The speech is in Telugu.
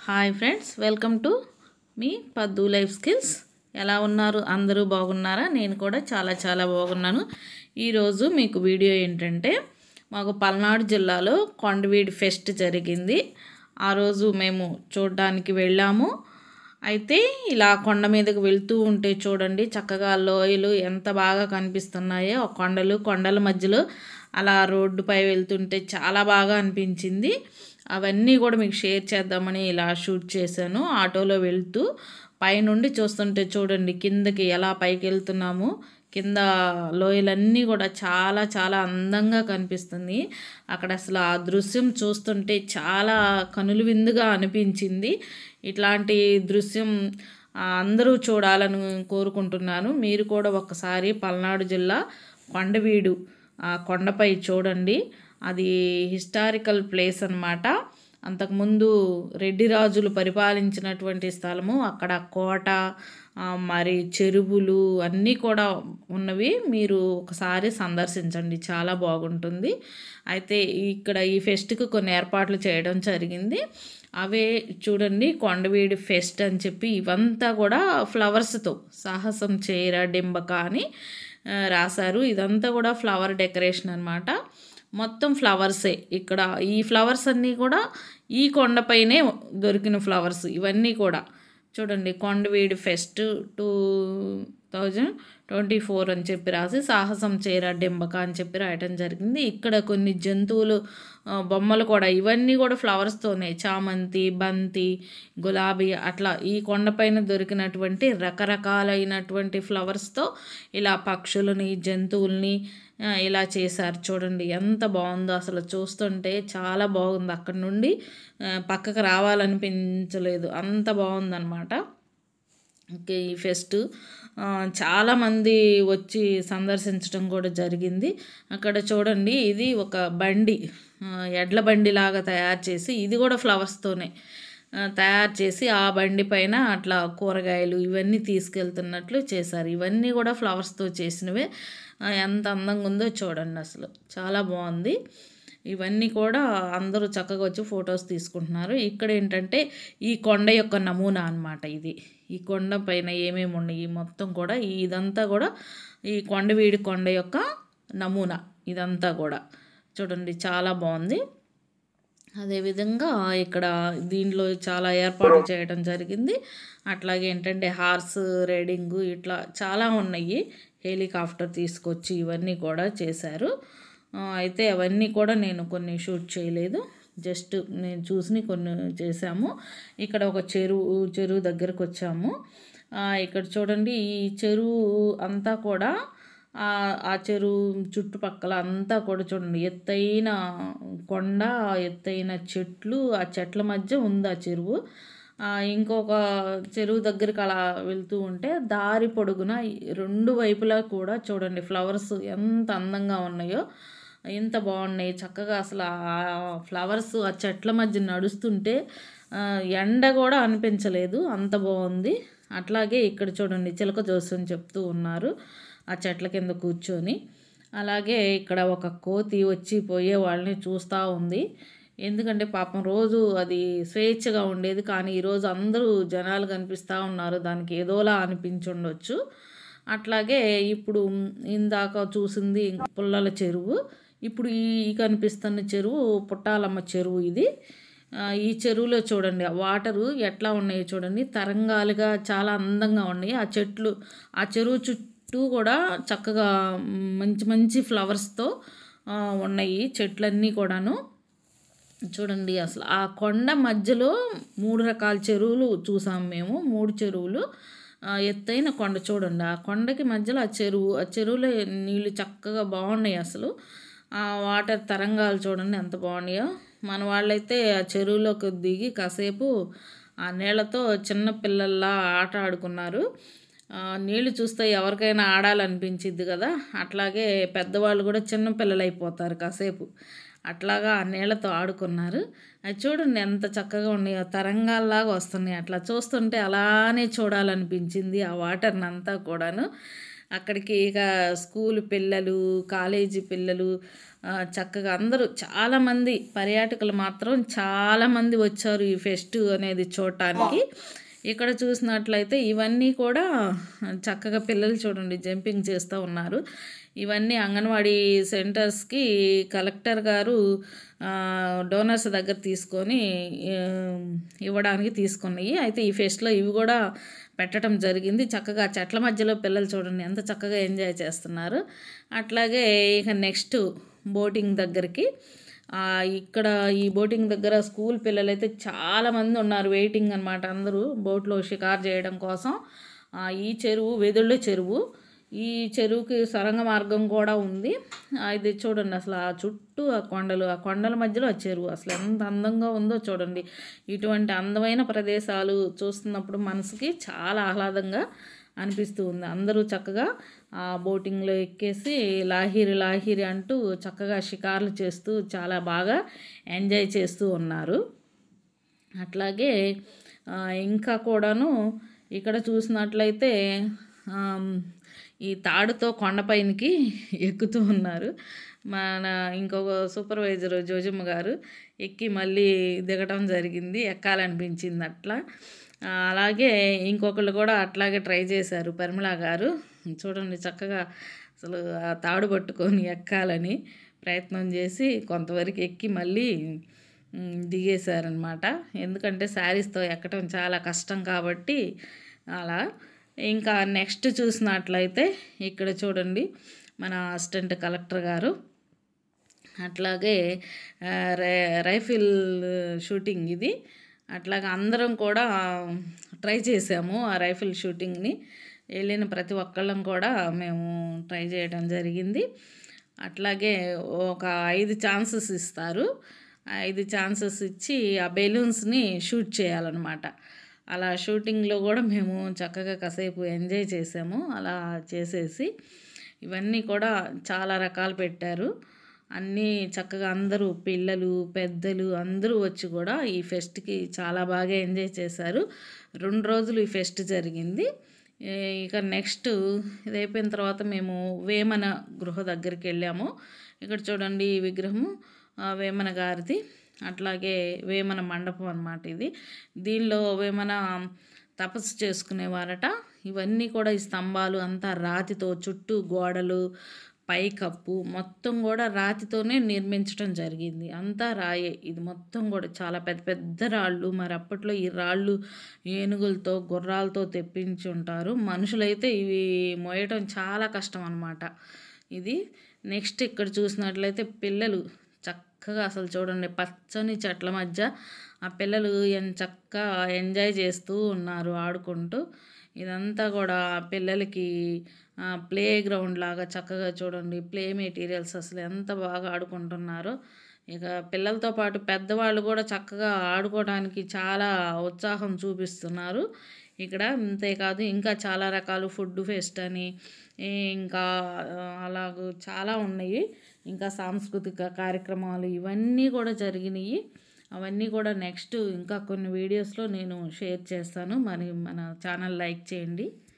హాయ్ ఫ్రెండ్స్ వెల్కమ్ టు మీ పద్దు లైఫ్ స్కిల్స్ ఎలా ఉన్నారు అందరూ బాగున్నారా నేను కూడా చాలా చాలా బాగున్నాను ఈరోజు మీకు వీడియో ఏంటంటే మాకు పల్నాడు జిల్లాలో కొండవీడి ఫెస్ట్ జరిగింది ఆ రోజు మేము చూడడానికి వెళ్ళాము అయితే ఇలా కొండ మీదకి వెళ్తూ ఉంటే చూడండి చక్కగా లోయలు ఎంత బాగా కనిపిస్తున్నాయో ఆ కొండలు కొండల మధ్యలో అలా రోడ్డుపై వెళ్తుంటే చాలా బాగా అనిపించింది అవన్నీ కూడా మీకు షేర్ చేద్దామని ఇలా షూట్ చేశాను ఆటోలో వెళ్తూ పైనుండి చూస్తుంటే చూడండి కిందకి ఎలా పైకి వెళ్తున్నాము కింద లోయలన్నీ కూడా చాలా చాలా అందంగా కనిపిస్తుంది అక్కడ అసలు ఆ దృశ్యం చూస్తుంటే చాలా కనులు విందుగా అనిపించింది ఇట్లాంటి దృశ్యం ఆ, అందరూ చూడాలని కోరుకుంటున్నాను మీరు కూడా ఒకసారి పల్నాడు జిల్లా కొండవీడు ఆ కొండపై చూడండి అది హిస్టారికల్ ప్లేస్ అన్నమాట అంతకుముందు రెడ్డి రాజులు పరిపాలించినటువంటి స్థలము అక్కడ కోట ఆ, మరి చెరువులు అన్నీ కూడా ఉన్నవి మీరు ఒకసారి సందర్శించండి చాలా బాగుంటుంది అయితే ఇక్కడ ఈ ఫెస్ట్కి కొన్ని ఏర్పాట్లు చేయడం జరిగింది అవే చూడండి కొండవీడి ఫెస్ట్ అని చెప్పి ఇవంతా కూడా ఫ్లవర్స్తో సాహసం చేయరా డింబక అని ఆ, రాశారు ఇదంతా కూడా ఫ్లవర్ డెకరేషన్ అన్నమాట మొత్తం ఫ్లవర్సే ఇక్కడ ఈ ఫ్లవర్స్ అన్నీ కూడా ఈ కొండపైనే దొరికిన ఫ్లవర్స్ ఇవన్నీ కూడా చూడండి Kondaveedu fest two thousand twenty four అని చెప్పి రాసి సాహసం చేర డెంబక అని చెప్పి రాయటం జరిగింది ఇక్కడ కొన్ని జంతువులు ఆ, బొమ్మలు కూడా ఇవన్నీ కూడా ఫ్లవర్స్తోనే చామంతి బంతి గులాబీ అట్లా ఈ కొండపైన దొరికినటువంటి రకరకాలైనటువంటి ఫ్లవర్స్తో ఇలా పక్షులని జంతువుల్ని ఆ, ఇలా చేశారు చూడండి ఎంత బాగుందో అసలు చూస్తుంటే చాలా బాగుంది అక్కడ నుండి ఆ, పక్కకు రావాలనిపించలేదు అంత బాగుందన్నమాట ఓకే ఈ ఫెస్ట్ ఆ, చాలామంది వచ్చి సందర్శించడం కూడా జరిగింది అక్కడ చూడండి ఇది ఒక బండి ఆ, ఎడ్ల బండి లాగా తయారు చేసి ఇది కూడా ఫ్లవర్స్తోనే ఆ, తయారు చేసి ఆ బండి పైన అట్లా కూరగాయలు ఇవన్నీ తీసుకెళ్తున్నట్లు చేశారు ఇవన్నీ కూడా ఫ్లవర్స్తో చేసినవే ఆ, ఎంత అందంగా ఉందో చూడండి అసలు చాలా బాగుంది ఇవన్నీ కూడా అందరూ చక్కగా వచ్చి ఫొటోస్ తీసుకుంటున్నారు ఇక్కడ ఏంటంటే ఈ కొండ యొక్క నమూనా అన్నమాట ఇది ఈ కొండ పైన ఏమేమి ఉన్నాయి మొత్తం కూడా ఈ ఇదంతా కూడా ఈ కొండవీడి కొండ యొక్క నమూనా ఇదంతా కూడా చూడండి చాలా బాగుంది అదేవిధంగా ఇక్కడ దీనిలో చాలా ఏర్పాట్లు చేయడం జరిగింది అట్లాగే ఏంటంటే హార్స్ రైడింగ్ ఇట్లా చాలా ఉన్నాయి హెలికాప్టర్ తీసుకొచ్చి ఇవన్నీ కూడా చేశారు ఆ, అయితే అవన్నీ కూడా నేను కొన్ని షూట్ చేయలేదు జస్ట్ నేను చూసి కొన్ని చేశాము ఇక్కడ ఒక చెరువు చెరువు దగ్గరకు వచ్చాము ఆ, ఇక్కడ చూడండి ఈ చెరువు అంతా కూడా ఆ ఆ చెరువు చుట్టుపక్కల అంతా కూడా చూడండి ఎత్తైన కొండ ఎత్తైన చెట్లు ఆ చెట్ల మధ్య ఉంది ఆ చెరువు ఆ, ఇంకొక చెరువు దగ్గరికి అలా వెళ్తూ ఉంటే దారి పొడుగున ఈ రెండు వైపులా కూడా చూడండి ఫ్లవర్స్ ఎంత అందంగా ఉన్నాయో ఎంత బాగున్నాయి చక్కగా అసలు ఆ ఫ్లవర్స్ ఆ చెట్ల మధ్య నడుస్తుంటే ఆ, ఎండ కూడా అనిపించలేదు అంత బాగుంది అట్లాగే ఇక్కడ చూడండి చిలక జోస్యం చెప్తూ ఉన్నారు ఆ చెట్ల కింద కూర్చొని అలాగే ఇక్కడ ఒక కోతి వచ్చి పోయే వాళ్ళని చూస్తూ ఉంది ఎందుకంటే పాపం రోజు అది స్వేచ్ఛగా ఉండేది కానీ ఈరోజు అందరూ జనాలు కనిపిస్తూ ఉన్నారు దానికి ఏదోలా అనిపించుండొచ్చు అట్లాగే ఇప్పుడు ఇందాక చూసింది పుల్లల చెరువు ఇప్పుడు ఈ కనిపిస్తున్న చెరువు పుట్టాలమ్మ చెరువు ఇది ఆ, ఈ చెరువులో చూడండి ఆ వాటరు ఎట్లా ఉన్నాయో చూడండి తరంగాలుగా చాలా అందంగా ఉన్నాయి ఆ చెట్లు ఆ చెరువు చుట్టూ కూడా చక్కగా మ్, మంచి మంచి ఫ్లవర్స్తో ఆ, ఉన్నాయి చెట్లన్నీ కూడాను చూడండి అసలు ఆ కొండ మధ్యలో మూడు రకాల చెరువులు చూసాం మేము మూడు చెరువులు ఆ, ఎత్తైన కొండ చూడండి ఆ కొండకి మధ్యలో ఆ చెరువు ఆ చెరువులో నీళ్ళు చక్కగా బాగున్నాయి అసలు ఆ వాటర్ తరంగాలు చూడండి ఎంత బాగున్నాయో మన వాళ్ళైతే ఆ చెరువులోకి దిగి కాసేపు ఆ నీళ్ళతో చిన్న పిల్లల్లా ఆట ఆడుకున్నారు ఆ, నీళ్లు చూస్తే ఎవరికైనా ఆడాలనిపించిద్ది కదా అట్లాగే పెద్దవాళ్ళు కూడా చిన్న పిల్లలు అయిపోతారు కాసేపు అట్లాగా ఆ నీళ్ళతో ఆడుకున్నారు అది చూడండి ఎంత చక్కగా ఉన్నాయో తరంగాల్లాగా వస్తున్నాయి అట్లా చూస్తుంటే అలానే చూడాలనిపించింది ఆ వాటర్ని అంతా కూడాను అక్కడికి ఇక స్కూల్ పిల్లలు కాలేజీ పిల్లలు ఆ, చక్కగా అందరూ చాలామంది పర్యాటకులు మాత్రం చాలామంది వచ్చారు ఈ ఫెస్ట్ అనేది చూడటానికి ఇక్కడ చూసినట్లయితే ఇవన్నీ కూడా చక్కగా పిల్లలు చూడండి జంపింగ్ చేస్తూ ఉన్నారు ఇవన్నీ అంగన్వాడీ సెంటర్స్కి కలెక్టర్ గారు ఆ, డోనర్స్ దగ్గర తీసుకొని ఆ, ఇవ్వడానికి తీసుకున్నాయి అయితే ఈ ఫెస్ట్లో ఇవి కూడా పెట్టడం జరిగింది చక్కగా చెట్ల మధ్యలో పిల్లలు చూడండి ఎంత చక్కగా ఎంజాయ్ చేస్తున్నారు అట్లాగే ఇక నెక్స్ట్ బోటింగ్ దగ్గరికి ఆ, ఇక్కడ ఈ బోటింగ్ దగ్గర స్కూల్ పిల్లలు అయితే చాలామంది ఉన్నారు వెయిటింగ్ అనమాట అందరూ బోట్లో షికారు చేయడం కోసం ఆ, ఈ చెరువు వెదుళ్ళ చెరువు ఈ చెరువుకి సొరంగ మార్గం కూడా ఉంది ఆ, ఇది చూడండి అసలు ఆ చుట్టూ ఆ కొండలు ఆ కొండల మధ్యలో ఆ చెరువు అసలు ఎంత అందంగా ఉందో చూడండి ఇటువంటి అందమైన ప్రదేశాలు చూస్తున్నప్పుడు మనసుకి చాలా ఆహ్లాదంగా అనిపిస్తూ ఉంది అందరూ చక్కగా ఆ బోటింగ్లో ఎక్కేసి లాహిరి లాహిరి అంటూ చక్కగా షికార్లు చేస్తూ చాలా బాగా ఎంజాయ్ చేస్తూ ఉన్నారు అట్లాగే ఆ, ఇంకా కూడాను ఇక్కడ చూసినట్లయితే ఆమ్, ఈ తాడుతో కొండపైనకి ఎక్కుతూ ఉన్నారు మన ఇంకొక సూపర్వైజర్ జోజమ్మ గారు ఎక్కి మళ్ళీ దిగటం జరిగింది ఎక్కాలనిపించింది అట్లా ఆ, అలాగే ఇంకొకళ్ళు కూడా అట్లాగే ట్రై చేశారు పరిమళ గారు చూడండి చక్కగా అసలు ఆ తాడు పట్టుకొని ఎక్కాలని ప్రయత్నం చేసి కొంతవరకు ఎక్కి మళ్ళీ మ్, దిగేశారనమాట ఎందుకంటే శారీస్తో ఎక్కడం చాలా కష్టం కాబట్టి అలా ఇంకా నెక్స్ట్ చూసినట్లయితే ఇక్కడ చూడండి మన అసిస్టెంట్ కలెక్టర్ గారు అట్లాగే ఆ, రై- రైఫిల్ షూటింగ్ ఇది అట్లాగే అందరం కూడా ట్రై చేసాము ఆ రైఫిల్ షూటింగ్ని వెళ్ళిన ప్రతి ఒక్కళ్ళం కూడా మేము ట్రై చేయడం జరిగింది అట్లాగే ఒక ఐదు ఛాన్సెస్ ఇస్తారు ఆ ఐదు ఛాన్సెస్ ఇచ్చి ఆ బెలూన్స్ని షూట్ చేయాలన్నమాట అలా షూటింగ్లో కూడా మేము చక్కగా కాసేపు ఎంజాయ్ చేసాము అలా చేసేసి ఇవన్నీ కూడా చాలా రకాలు పెట్టారు అన్నీ చక్కగా అందరూ పిల్లలు పెద్దలు అందరూ వచ్చి కూడా ఈ ఫెస్ట్కి చాలా బాగా ఎంజాయ్ చేశారు రెండు రోజులు ఈ ఫెస్ట్ జరిగింది ఏ, ఇక నెక్స్ట్ ఇది అయిపోయిన తర్వాత మేము వేమన గృహ దగ్గరికి వెళ్ళాము ఇక్కడ చూడండి ఈ విగ్రహము ఆ, వేమన గారిది అట్లాగే వేమన మండపం అన్నమాట ఇది దీనిలో వేమన తపస్సు చేసుకునేవారట ఇవన్నీ కూడా ఈ స్తంభాలు అంతా రాతితో చుట్టూ గోడలు పైకప్పు మొత్తం కూడా రాతితోనే నిర్మించడం జరిగింది అంతా రాయే ఇది మొత్తం కూడా చాలా పెద్ద పెద్ద రాళ్ళు మరి అప్పట్లో ఈ రాళ్ళు ఏనుగులతో గుర్రాలతో తెప్పించి ఉంటారు మనుషులైతే ఇవి మోయటం చాలా కష్టం అన్నమాట ఇది నెక్స్ట్ ఇక్కడ చూసినట్లయితే పిల్లలు చక్కగా అసలు చూడండి పచ్చని చెట్ల మధ్య ఆ పిల్లలు ఎంత చక్కగా ఎంజాయ్ చేస్తూ ఉన్నారు ఆడుకుంటూ ఇదంతా కూడా పిల్లలకి ప్లే గ్రౌండ్ లాగా చక్కగా చూడండి ప్లే మెటీరియల్స్ అసలు ఎంత బాగా ఆడుకుంటున్నారో ఇక పిల్లలతో పాటు పెద్దవాళ్ళు కూడా చక్కగా ఆడుకోవడానికి చాలా ఉత్సాహం చూపిస్తున్నారు ఇక్కడ అంతేకాదు ఇంకా చాలా రకాలు ఫుడ్ ఫెస్ట్ అని ఈ ఇంకా ఆ, అలాగూ చాలా ఉన్నాయి ఇంకా సాంస్కృతిక కార్యక్రమాలు ఇవన్నీ కూడా జరిగినాయి అవన్నీ కూడా నెక్స్ట్ ఇంకా కొన్ని వీడియోస్లో నేను షేర్ చేస్తాను మరి మన ఛానల్ లైక్ చేయండి